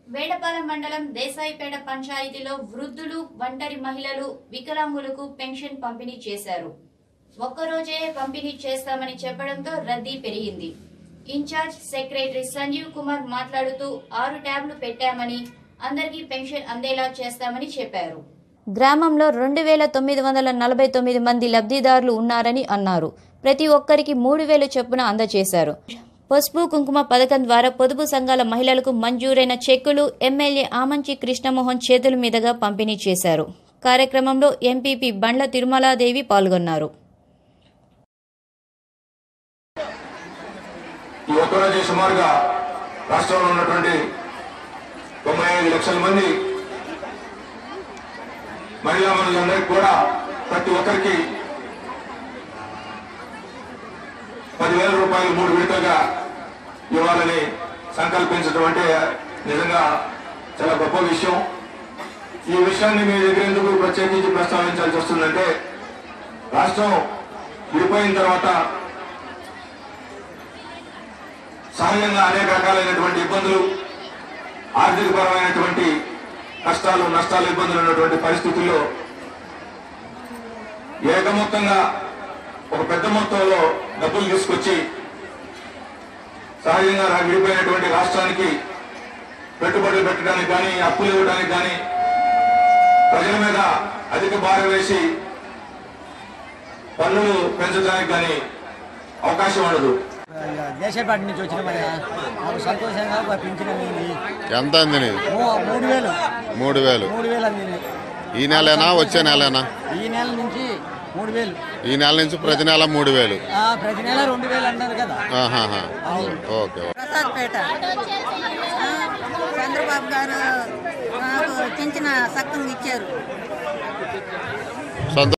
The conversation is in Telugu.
వేడపాలెం మండలం దేశాయిపేట పంచాయతీలో వృద్ధులు ఒంటరి మహిళలు వికలాంగులకు పెన్షన్ పంపిణీ చేశారు ఒక్కరోజే పంపిణీ చేస్తామని చెప్పడంతో రద్దీ పెరిగింది ఇన్ఛార్జ్ సెక్రటరీ సంజీవ్ కుమార్ మాట్లాడుతూ ఆరు ట్యాబ్లు పెట్టామని అందరికీ పెన్షన్ అందేలా చేస్తామని చెప్పారు గ్రామంలో రెండు వేల తొమ్మిది వందల నలభై తొమ్మిది మంది లబ్ధిదారులు ఉన్నారని అన్నారు ప్రతి ఒక్కరికి మూడు వేలు చొప్పున అందజేశారు పసుపు కుంకుమ పథకం ద్వారా పొదుపు సంఘాల మహిళలకు మంజూరైన చెక్కులు ఎమ్మెల్యే ఆమంచి కృష్ణమోహన్ చేతుల మీదుగా పంపిణీ చేశారు కార్యక్రమంలో ఎంపీపీ బండ్ల తిరుమలాదేవి పాల్గొన్నారు ఈ ఒక్కరోజు సుమారుగా రాష్ట్రంలో ఉన్నటువంటి తొంభై ఐదు లక్షల మంది మహిళా మనులందరికీ కూడా ప్రతి ఒక్కరికి పదివేల రూపాయలు మూడు విడతలుగా ఇవ్వాలని సంకల్పించడం అంటే నిజంగా చాలా గొప్ప విషయం ఈ విషయాన్ని మీ దగ్గర ఎందుకు ప్రత్యేకించి ప్రస్తావించాల్సి వస్తుందంటే రాష్ట్రం విడిపోయిన తర్వాత సహజంగా అనేక రకాలైనటువంటి ఇబ్బందులు ఆర్థిక పరమైనటువంటి కష్టాలు నష్టాలు ఇబ్బందులు ఉన్నటువంటి పరిస్థితుల్లో ఏకమొత్తంగా ఒక పెద్ద మొత్తంలో డబ్బులు తీసుకొచ్చి సహజంగా రా- విడిపోయినటువంటి రాష్ట్రానికి పెట్టుబడులు పెట్టడానికి కానీ అప్పులు ఇవ్వడానికి కానీ ప్రజల మీద అధిక భారం వేసి పన్నులు పెంచడానికి కానీ అవకాశం ఉండదు దేశపాటి నుంచి వచ్చిన మరి మాకు సంతోషంగా ఒక పింఛన్ అందింది ఎంత అందినది మూ- మూడు వేలు మూడు వేలు మూడు వేలు అందింది ఈ నెలేనా వచ్చే నెలేనా ఈ నెల నుంచి మూడు వేలు ఈ నెల నుంచి ప్రతి నెల మూడు వేలు ఆ, ప్రతి నెల రెండు వేలు అన్నారు కదా ఆహాహా. ఓకే ప్రసాద్పేట ఆ, చంద్రబాబు గారు నాకు పింఛన సక్కంగా ఇచ్చారు సంతో